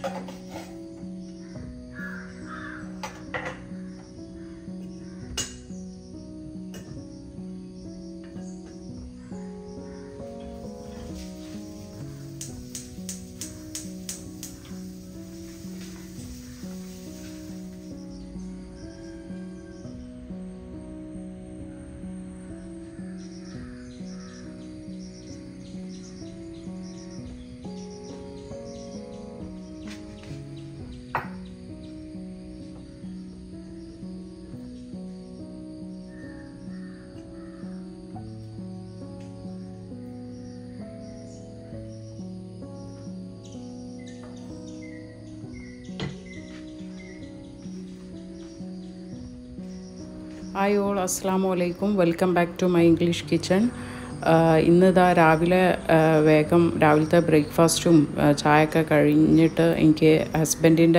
hi all അസ്സാം വലൈക്കും welcome back to my English kitchen ഇന്ന് ഇതാ രാവിലെ ആ, വേഗം രാവിലത്തെ ബ്രേക്ക്ഫാസ്റ്റും ആ, ചായയൊക്കെ കഴിഞ്ഞിട്ട് എനിക്ക് ഹസ്ബൻഡിൻ്റെ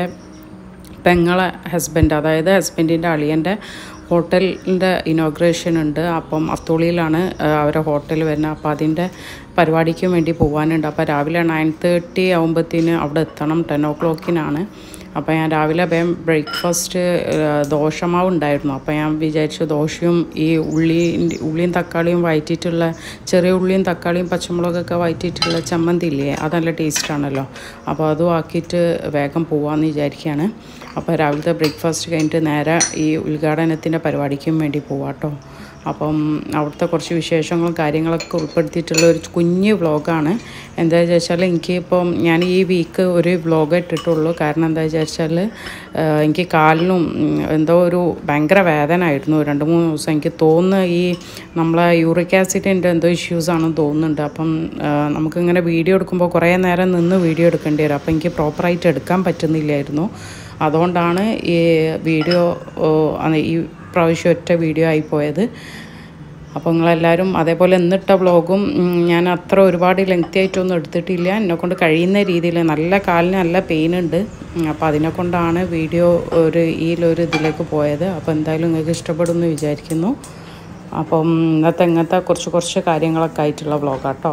പെങ്ങളെ ഹസ്ബൻഡ് അതായത് ഹസ്ബൻഡിൻ്റെ അളിയൻ്റെ ഹോട്ടലിൻ്റെ ഇനോഗ്രേഷൻ ഉണ്ട് അപ്പം അത്തോളിയിലാണ് ആ, അവരെ ഹോട്ടൽ വരുന്നത് അപ്പോൾ അതിൻ്റെ പരിപാടിക്ക് വേണ്ടി പോകാനുണ്ട് അപ്പോൾ രാവിലെ നയൻ തേർട്ടി ആകുമ്പോഴത്തേന് അവിടെ എത്തണം ടെൻ ഓ ക്ലോക്കിനാണ് അപ്പോൾ ഞാൻ രാവിലെ വേഗം ബ്രേക്ക്ഫാസ്റ്റ് ദോശമാവ് ഉണ്ടായിരുന്നു അപ്പോൾ ഞാൻ വിചാരിച്ചു ദോശയും ഈ ഉള്ളി ഉള്ളിയും തക്കാളിയും വഴറ്റിയിട്ടുള്ള ചെറിയ ഉള്ളിയും തക്കാളിയും പച്ചമുളകൊക്കെ വഴറ്റിയിട്ടുള്ള ചമ്മന്തി ഇല്ലേ അത് നല്ല ടേസ്റ്റാണല്ലോ അപ്പോൾ അതും ആക്കിയിട്ട് വേഗം പോവാമെന്ന് വിചാരിക്കുകയാണ് അപ്പോൾ രാവിലത്തെ ബ്രേക്ക്ഫാസ്റ്റ് കഴിഞ്ഞിട്ട് നേരെ ഈ ഉദ്ഘാടനത്തിൻ്റെ പരിപാടിക്കും വേണ്ടി പോവാട്ടോ അപ്പം അവിടുത്തെ കുറച്ച് വിശേഷങ്ങളും കാര്യങ്ങളൊക്കെ ഉൾപ്പെടുത്തിയിട്ടുള്ള ഒരു കുഞ്ഞ് വ്ളോഗാണ് എന്താ വെച്ചാൽ എനിക്ക് ഇപ്പം ഞാൻ ഈ വീക്ക് ഒരു വ്ളോഗ് ഇട്ടിട്ടുള്ളൂ കാരണം എന്താ വെച്ചാൽ എനിക്ക് കാലിനും ഉം, എന്തോ ഒരു ഭയങ്കര വേദന ആയിരുന്നു രണ്ട് മൂന്ന് ദിവസം എനിക്ക് തോന്നുന്നു ഈ നമ്മളെ യൂറിക് ആസിഡിൻ്റെ എന്തോ ഇഷ്യൂസ് ആണെന്ന് തോന്നുന്നുണ്ട് അപ്പം ആ, നമുക്കിങ്ങനെ വീഡിയോ എടുക്കുമ്പോൾ കുറേ നേരം നിന്ന് വീഡിയോ എടുക്കേണ്ടി വരും അപ്പം എനിക്ക് പ്രോപ്പറായിട്ട് എടുക്കാൻ പറ്റുന്നില്ലായിരുന്നു അതുകൊണ്ടാണ് ഈ വീഡിയോ ഓ, അത് ഈ പ്രാവശ്യം ഒറ്റ വീഡിയോ ആയി പോയത് അപ്പോൾ നിങ്ങളെല്ലാവരും അതേപോലെ എന്നിട്ട വ്ളോഗും ഉം, ഞാൻ അത്ര ഒരുപാട് ലെങ്തി ആയിട്ടൊന്നും എടുത്തിട്ടില്ല എന്നെക്കൊണ്ട് കഴിയുന്ന രീതിയിൽ നല്ല കാലിന് നല്ല പെയിൻ ഉണ്ട് ഉം, അപ്പോൾ അതിനെ കൊണ്ടാണ് വീഡിയോ ഒരു ഈലൊരു ഇതിലേക്ക് പോയത് അപ്പോൾ എന്തായാലും നിങ്ങൾക്ക് ഇഷ്ടപ്പെടുമെന്ന് വിചാരിക്കുന്നു അപ്പം ഇന്നത്തെ ഇങ്ങനത്തെ കുറച്ച് കുറച്ച് കാര്യങ്ങളൊക്കെ ആയിട്ടുള്ള വ്ളോഗാട്ടോ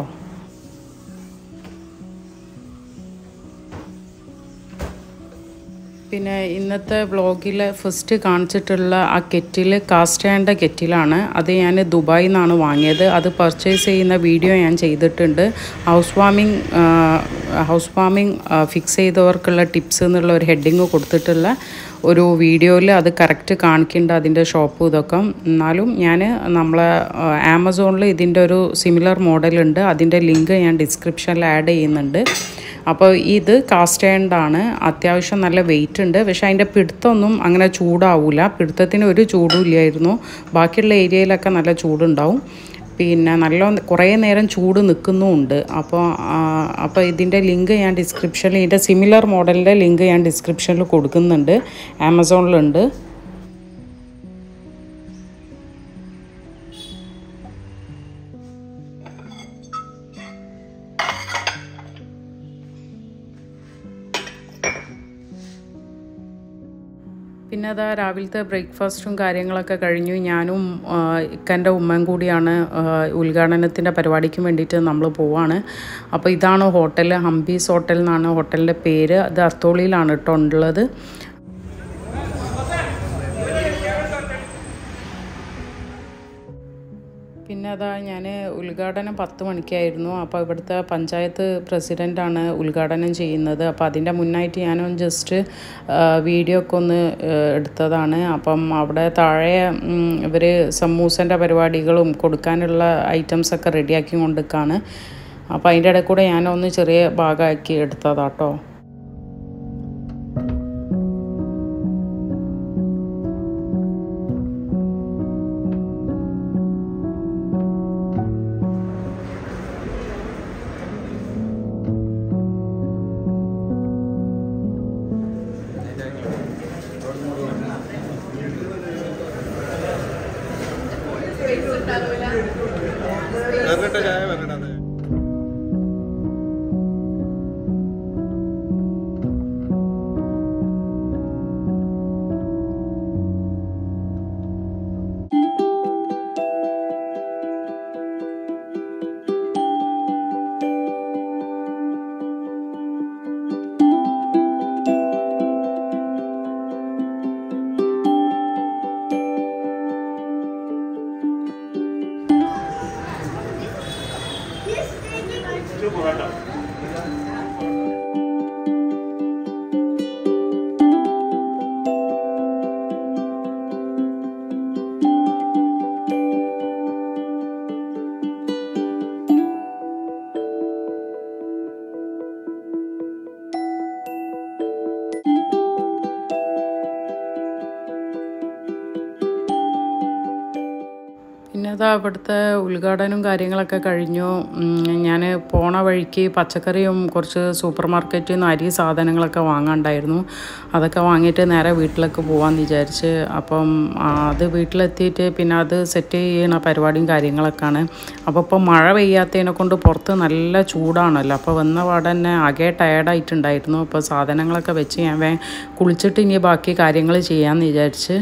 പിന്നെ ഇന്നത്തെ വ്ളോഗിൽ ഫസ്റ്റ് കാണിച്ചിട്ടുള്ള ആ കെറ്റിൽ കാസ്റ്റേണ്ട കെറ്റിലാണ് അത് ഞാൻ ദുബായിൽ നിന്നാണ് വാങ്ങിയത് അത് പർച്ചേസ് ചെയ്യുന്ന വീഡിയോ ഞാൻ ചെയ്തിട്ടുണ്ട് ഹൗസ് വാമിങ് ഹൗസ് വാമിങ് ഫിക്സ് ചെയ്തവർക്കുള്ള ടിപ്സ് എന്നുള്ള ഒരു ഹെഡിങ് കൊടുത്തിട്ടുള്ള ഒരു വീഡിയോയിൽ അത് കറക്റ്റ് കാണിക്കേണ്ട അതിൻ്റെ ഷോപ്പും ഇതൊക്കെ എന്നാലും ഞാൻ നമ്മളെ ആമസോണിൽ ഇതിൻ്റെ ഒരു സിമിലർ മോഡലുണ്ട് അതിൻ്റെ ലിങ്ക് ഞാൻ ഡിസ്ക്രിപ്ഷനിൽ ആഡ് ചെയ്യുന്നുണ്ട് അപ്പോൾ ഇത് കാസ്റ്റ് ആണ് അത്യാവശ്യം നല്ല വെയിറ്റ് ഉണ്ട് പക്ഷേ അതിൻ്റെ പിടുത്തമൊന്നും അങ്ങനെ ചൂടാവില്ല പിടുത്തത്തിന് ഒരു ചൂടും ഇല്ലായിരുന്നു ബാക്കിയുള്ള ഏരിയയിലൊക്കെ നല്ല ചൂടുണ്ടാവും പിന്നെ നല്ല കുറേ നേരം ചൂട് നിൽക്കുന്നുമുണ്ട് അപ്പോൾ ആ, അപ്പോൾ ഇതിൻ്റെ ലിങ്ക് ഞാൻ ഡിസ്ക്രിപ്ഷനിൽ ഇതിൻ്റെ സിമിലർ മോഡലിൻ്റെ ലിങ്ക് ഞാൻ ഡിസ്ക്രിപ്ഷനിൽ കൊടുക്കുന്നുണ്ട് ആമസോണിലുണ്ട് പിന്നെ അതാ രാവിലത്തെ ബ്രേക്ക്ഫാസ്റ്റും കാര്യങ്ങളൊക്കെ കഴിഞ്ഞു ഞാനും ആ, ഇക്കൻ്റെ ഉമ്മയും കൂടിയാണ് ആ, ഉദ്ഘാടനത്തിൻ്റെ പരിപാടിക്ക് വേണ്ടിയിട്ട് നമ്മൾ പോവാണ് അപ്പോൾ ഇതാണ് ഹോട്ടൽ ഹംപീസ് ഹോട്ടൽ എന്നാണ് ഹോട്ടലിൻ്റെ പേര് അത് അത്തോളിയിലാണ് കേട്ടോ ഉള്ളത് പിന്നെ അതാ ഞാൻ ഉദ്ഘാടനം പത്ത് മണിക്കായിരുന്നു അപ്പോൾ ഇവിടുത്തെ പഞ്ചായത്ത് പ്രസിഡൻ്റാണ് ഉദ്ഘാടനം ചെയ്യുന്നത് അപ്പോൾ അതിൻ്റെ മുന്നായിട്ട് ഞാനൊന്ന് ജസ്റ്റ് വീഡിയോ ഒക്കെ ഒന്ന് ആ, എടുത്തതാണ് അപ്പം അവിടെ താഴെ ഇവർ സമൂസൻ്റെ പരിപാടികളും കൊടുക്കാനുള്ള ഐറ്റംസൊക്കെ റെഡിയാക്കി കൊണ്ടിരിക്കുകയാണ് അപ്പോൾ അതിൻ്റെ ഇടയിൽ കൂടെ ഞാനൊന്ന് ചെറിയ ഭാഗമാക്കി എടുത്തതാട്ടോ വരട്ടെ ചായ വരട്ടെ അതെ പിന്നെ അതാ ഇവിടുത്തെ ഉദ്ഘാടനവും കാര്യങ്ങളൊക്കെ കഴിഞ്ഞു ഞാൻ പോണ വഴിക്ക് പച്ചക്കറിയും കുറച്ച് സൂപ്പർ മാർക്കറ്റിൽ നിന്ന് അരി സാധനങ്ങളൊക്കെ വാങ്ങാണ്ടായിരുന്നു അതൊക്കെ വാങ്ങിയിട്ട് നേരെ വീട്ടിലേക്ക് പോകാമെന്ന് വിചാരിച്ച് അപ്പം ആ, അത് വീട്ടിലെത്തിയിട്ട് പിന്നെ അത് സെറ്റ് ചെയ്യണ പരിപാടിയും കാര്യങ്ങളൊക്കെയാണ് അപ്പോൾ ഇപ്പോൾ മഴ പെയ്യാത്തതിനെ കൊണ്ട് പുറത്ത് നല്ല ചൂടാണല്ലോ അപ്പോൾ വന്ന പാടെ തന്നെ ആകെ ടയർഡായിട്ടുണ്ടായിരുന്നു അപ്പോൾ സാധനങ്ങളൊക്കെ വെച്ച് ഞാൻ വേ കുളിച്ചിട്ട് ഇനി ബാക്കി കാര്യങ്ങൾ ചെയ്യാമെന്ന് വിചാരിച്ച്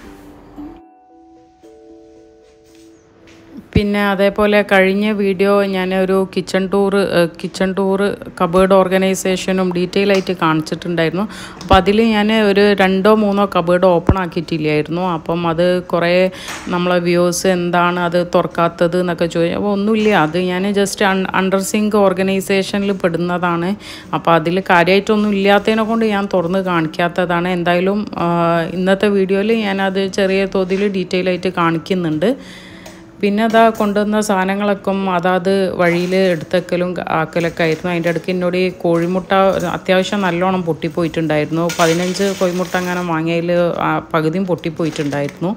പിന്നെ അതേപോലെ കഴിഞ്ഞ വീഡിയോ ഞാൻ ഒരു kitchen tour kitchen tour cupboard ഓർഗനൈസേഷനും ഡീറ്റെയിൽ ആയിട്ട് കാണിച്ചിട്ടുണ്ടായിരുന്നു അപ്പോൾ അതിൽ ഞാൻ ഒരു രണ്ടോ മൂന്നോ കബേർഡ് ഓപ്പൺ ആക്കിയിട്ടില്ലായിരുന്നു അപ്പം അത് കുറേ നമ്മളെ വ്യൂസ് എന്താണ് അത് തുറക്കാത്തത് എന്നൊക്കെ ചോദിച്ചു അപ്പോൾ ഒന്നുമില്ല അത് ഞാൻ ജസ്റ്റ് അണ്ടർ സിങ്ക് ഓർഗനൈസേഷനിൽ പെടുന്നതാണ് അപ്പോൾ അതിൽ കാര്യമായിട്ടൊന്നും ഇല്ലാത്തതിനെ കൊണ്ട് ഞാൻ തുറന്ന് കാണിക്കാത്തതാണ് എന്തായാലും ആ, ഇന്നത്തെ വീഡിയോയിൽ ഞാനത് ചെറിയ തോതിൽ ഡീറ്റെയിൽ ആയിട്ട് കാണിക്കുന്നുണ്ട് പിന്നെ അതാ കൊണ്ടുവന്ന സാധനങ്ങളൊക്കെ അതാത് വഴിയിൽ എടുത്തക്കലും ആക്കലൊക്കെ ആയിരുന്നു അതിൻ്റെ ഇടയ്ക്ക് എന്നോട് ഈ കോഴിമുട്ട അത്യാവശ്യം നല്ലോണം പൊട്ടിപ്പോയിട്ടുണ്ടായിരുന്നു പതിനഞ്ച് കോഴിമുട്ട അങ്ങനെ വാങ്ങിയതിൽ പകുതിയും പൊട്ടിപ്പോയിട്ടുണ്ടായിരുന്നു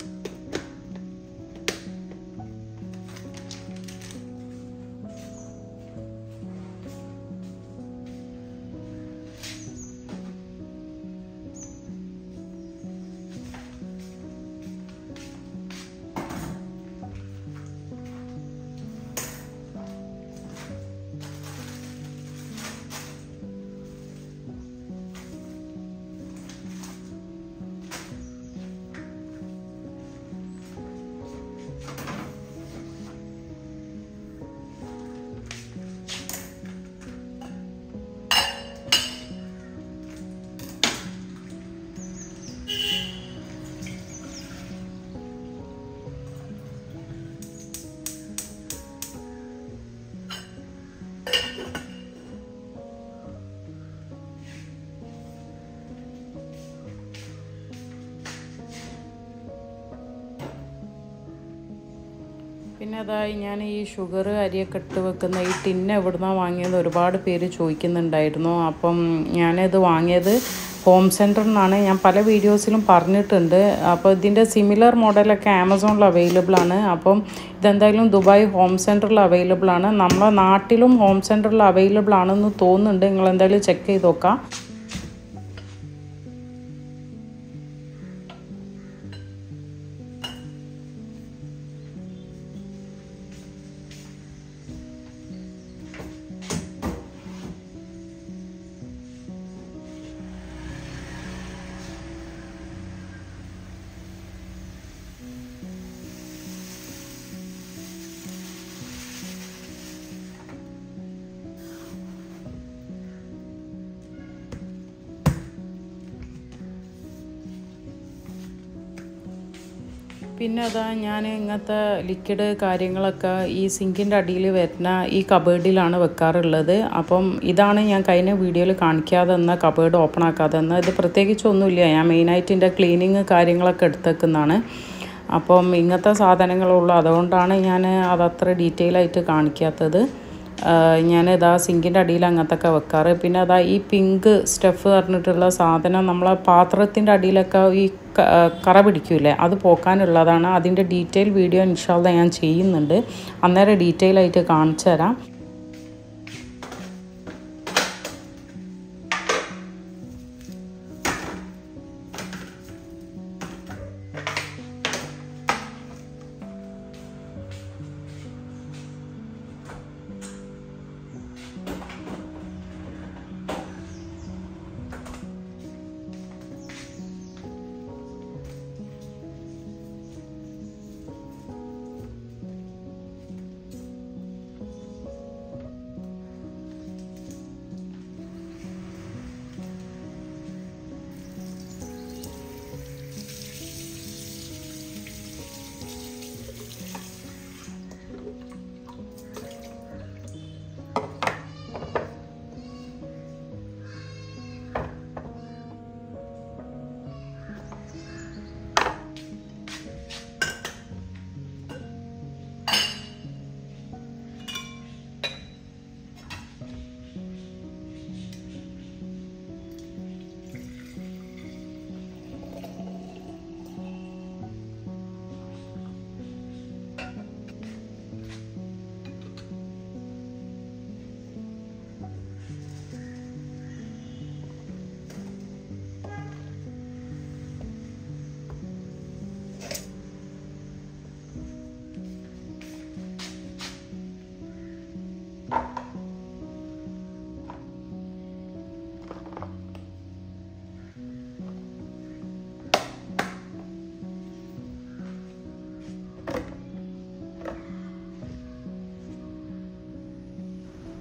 പിന്നെ അതായി ഞാൻ ഈ ഷുഗർ അരിയൊക്കെ ഇട്ട് വെക്കുന്ന ഈ ടിന്ന് എവിടുന്നാണ് വാങ്ങിയത് ഒരുപാട് പേര് ചോദിക്കുന്നുണ്ടായിരുന്നു അപ്പം ഞാനിത് വാങ്ങിയത് ഹോം സെൻറ്ററിൽ നിന്നാണ് ഞാൻ പല വീഡിയോസിലും പറഞ്ഞിട്ടുണ്ട് അപ്പോൾ ഇതിൻ്റെ സിമിലർ മോഡലൊക്കെ ആമസോണിൽ അവൈലബിൾ ആണ് അപ്പം ഇതെന്തായാലും ദുബായ് ഹോം സെൻറ്ററിൽ അവൈലബിൾ ആണ് നമ്മളെ നാട്ടിലും ഹോം സെൻറ്ററിൽ അവൈലബിൾ ആണെന്ന് തോന്നുന്നുണ്ട് നിങ്ങൾ എന്തായാലും ചെക്ക് ചെയ്ത് നോക്കാം പിന്നെ അതാ ഞാൻ ഇങ്ങനത്തെ ലിക്വിഡ് കാര്യങ്ങളൊക്കെ ഈ സിങ്കിൻ്റെ അടിയിൽ വരുന്ന ഈ കബേർഡിലാണ് വെക്കാറുള്ളത് അപ്പം ഇതാണ് ഞാൻ കഴിഞ്ഞ വീഡിയോയിൽ കാണിക്കാതെ എന്ന കബേർഡ് ഓപ്പൺ ആക്കാതെ എന്ന ഇത് പ്രത്യേകിച്ചൊന്നുമില്ല ഞാൻ മെയിനായിട്ട് ഇതിൻ്റെ ക്ലീനിങ് കാര്യങ്ങളൊക്കെ എടുത്തേക്കുന്നതാണ് അപ്പം ഇങ്ങനത്തെ സാധനങ്ങളുള്ളൂ അതുകൊണ്ടാണ് ഞാൻ അതത്ര ഡീറ്റെയിൽ ആയിട്ട് കാണിക്കാത്തത് ഞാൻ ഇതാ സിങ്കിൻ്റെ അടിയിൽ അങ്ങനത്തെ ഒക്കെ വെക്കാറ് പിന്നെ അതാ ഈ പിങ്ക് സ്റ്റഫ് പറഞ്ഞിട്ടുള്ള സാധനം നമ്മളെ പാത്രത്തിൻ്റെ അടിയിലൊക്കെ ഈ ക- കറ പിടിക്കൂലേ അത് പോക്കാനുള്ളതാണ് അതിൻ്റെ ഡീറ്റെയിൽ വീഡിയോ ഇൻഷാല്ല ഞാൻ ചെയ്യുന്നുണ്ട് അന്നേരം ഡീറ്റെയിൽ ആയിട്ട് കാണിച്ചു തരാം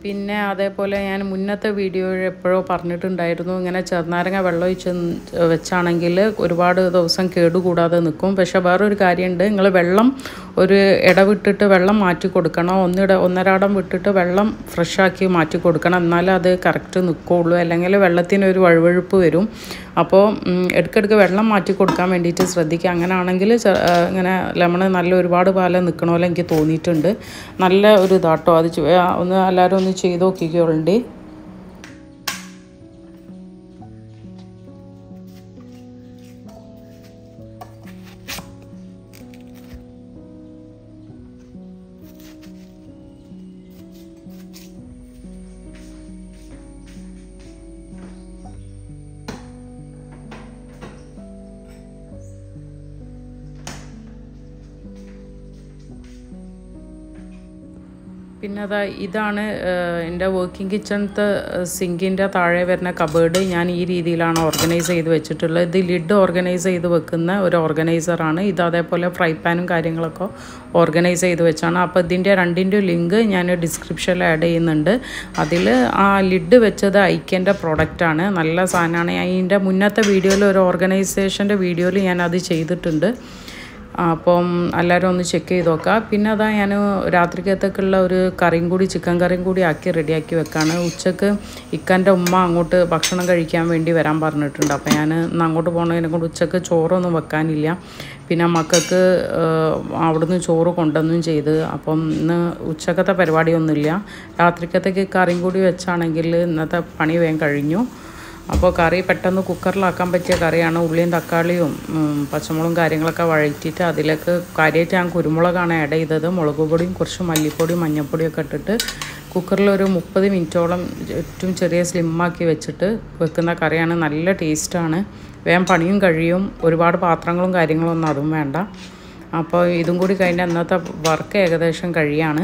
പിന്നെ അതേപോലെ ഞാൻ മുന്നത്തെ വീഡിയോയിൽ എപ്പോഴോ പറഞ്ഞിട്ടുണ്ടായിരുന്നു ഇങ്ങനെ ചെറുനാരങ്ങ വെള്ളം ഒഴിച്ച് വെച്ചാണെങ്കിൽ ഒരുപാട് ദിവസം കേടുകൂടാതെ നിൽക്കും പക്ഷെ വേറൊരു കാര്യമുണ്ട് നിങ്ങൾ വെള്ളം ഒരു ഇടവിട്ടിട്ട് വെള്ളം മാറ്റി കൊടുക്കണം ഒന്നിട ഒന്നരാടം വിട്ടിട്ട് വെള്ളം ഫ്രഷാക്കി മാറ്റി കൊടുക്കണം എന്നാലേ അത് കറക്റ്റ് നിൽക്കുകയുള്ളൂ അല്ലെങ്കിൽ വെള്ളത്തിന് ഒരു വഴുവഴുപ്പ് വരും അപ്പോൾ ഇടയ്ക്കിടയ്ക്ക് വെള്ളം മാറ്റി കൊടുക്കാൻ വേണ്ടിയിട്ട് ശ്രദ്ധിക്കുക അങ്ങനെയാണെങ്കിൽ ചെ- ആ, ഇങ്ങനെ ലെമൺ നല്ല ഒരുപാട് പാല നിൽക്കണ പോലെ എനിക്ക് തോന്നിയിട്ടുണ്ട് നല്ല ഒരു ഇതാട്ടോ അത് ചെ- ആ, ഒന്ന് എല്ലാവരും ഒന്ന് ചെയ്ത് നോക്കിക്കോളുണ്ട് പിന്നെ അതാ ഇതാണ് ഏഹ്, എൻ്റെ വർക്കിംഗ് കിച്ചണത്തെ സിങ്കിൻ്റെ താഴെ വരുന്ന കബേർഡ് ഞാൻ ഈ രീതിയിലാണ് ഓർഗനൈസ് ചെയ്ത് വെച്ചിട്ടുള്ളത് ഇത് ലിഡ് ഓർഗനൈസ് ചെയ്ത് വെക്കുന്ന ഒരു ഓർഗനൈസറാണ് ഇത് അതേപോലെ ഫ്രൈ പാനും കാര്യങ്ങളൊക്കെ ഓർഗനൈസ് ചെയ്ത് വെച്ചാണ് അപ്പോൾ ഇതിൻ്റെ രണ്ടിൻ്റെ ലിങ്ക് ഞാൻ ഡിസ്ക്രിപ്ഷനിൽ ആഡ് ചെയ്യുന്നുണ്ട് അതിൽ ആ ലിഡ് വെച്ചത് ഐക്യൻ്റെ പ്രോഡക്റ്റാണ് നല്ല സാധനമാണ് അതിൻ്റെ മുന്നത്തെ വീഡിയോയിൽ ഒരു ഓർഗനൈസേഷൻ്റെ വീഡിയോയിൽ ഞാൻ അത് ചെയ്തിട്ടുണ്ട് അപ്പം എല്ലാവരും ഒന്ന് ചെക്ക് ചെയ്ത് നോക്കുക പിന്നെ അതാ ഞാൻ രാത്രിക്കത്തേക്കുള്ള ഒരു കറിയും കൂടി ചിക്കൻ കറിയും കൂടി ആക്കി റെഡിയാക്കി വെക്കാണ് ഉച്ചക്ക് ഇക്കൻ്റെ ഉമ്മ അങ്ങോട്ട് ഭക്ഷണം കഴിക്കാൻ വേണ്ടി വരാൻ പറഞ്ഞിട്ടുണ്ട് അപ്പം ഞാൻ ഇന്ന് അങ്ങോട്ട് പോകണതിനെ കൊണ്ട് ഉച്ചക്ക് ചോറൊന്നും വെക്കാനില്ല പിന്നെ മക്കൾക്ക് അവിടുന്ന് ചോറ് കൊണ്ടുവന്നും ചെയ്ത് അപ്പം ഇന്ന് ഉച്ചക്കത്തെ പരിപാടിയൊന്നുമില്ല രാത്രിക്കത്തേക്ക് കറിയും കൂടി വെച്ചാണെങ്കിൽ ഇന്നത്തെ പണി വേഗം കഴിഞ്ഞു അപ്പോൾ കറി പെട്ടെന്ന് കുക്കറിലാക്കാൻ പറ്റിയ കറിയാണ് ഉള്ളിയും തക്കാളിയും ഉം, പച്ചമുളകും കാര്യങ്ങളൊക്കെ വഴറ്റിയിട്ട് അതിലേക്ക് കാര്യമായിട്ട് ഞാൻ കുരുമുളകാണ് ആഡ് ചെയ്തത് മുളക് പൊടിയും കുറച്ച് മല്ലിപ്പൊടിയും മഞ്ഞൾപ്പൊടിയും ഒക്കെ ഇട്ടിട്ട് കുക്കറിൽ ഒരു മുപ്പത് മിനിറ്റോളം ഏറ്റവും ചെറിയ സ്ലിമ്മാക്കി വെച്ചിട്ട് വെക്കുന്ന കറിയാണ് നല്ല ടേസ്റ്റാണ് വേഗം പണിയും കഴിയും ഒരുപാട് പാത്രങ്ങളും കാര്യങ്ങളും ഒന്നും അതും വേണ്ട അപ്പോൾ ഇതും കൂടി കഴിഞ്ഞാൽ ഇന്നത്തെ വർക്ക് ഏകദേശം കഴിയാണ്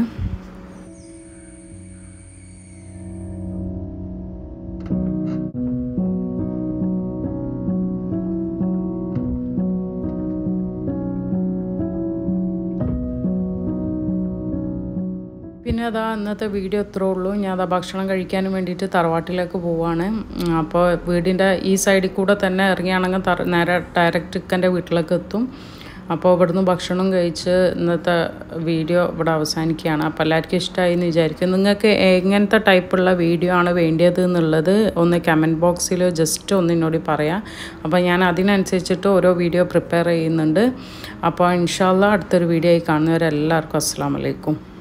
പിന്നെ അതാ ഇന്നത്തെ വീഡിയോ ഇത്രേ ഉള്ളൂ ഞാൻ അതാ ഭക്ഷണം കഴിക്കാനും വേണ്ടിയിട്ട് തറവാട്ടിലേക്ക് പോവാണ് ഉം, അപ്പോൾ വീടിൻ്റെ ഈ സൈഡിൽ കൂടെ തന്നെ ഇറങ്ങിയാണെങ്കിൽ തറ നേരെ ഡയറക്റ്റ് ഇക്കൻ്റെ വീട്ടിലേക്ക് എത്തും അപ്പോൾ ഇവിടുന്ന് ഭക്ഷണം കഴിച്ച് ഇന്നത്തെ വീഡിയോ ഇവിടെ അവസാനിക്കുകയാണ് അപ്പോൾ എല്ലാവർക്കും ഇഷ്ടമായി എന്ന് വിചാരിക്കും നിങ്ങൾക്ക് എങ്ങനത്തെ ടൈപ്പുള്ള വീഡിയോ ആണ് വേണ്ടിയത് എന്നുള്ളത് ഒന്ന് കമൻറ്റ് ബോക്സിൽ ജസ്റ്റ് ഒന്ന് എന്നോട് പറയാം അപ്പോൾ ഞാൻ അതിനനുസരിച്ചിട്ട് ഓരോ വീഡിയോ പ്രിപ്പയർ ചെയ്യുന്നുണ്ട് അപ്പോൾ ഇൻഷാല്ല അടുത്തൊരു വീഡിയോ ആയി കാണുന്നവരെല്ലാവർക്കും അസ്സാം വലൈക്കും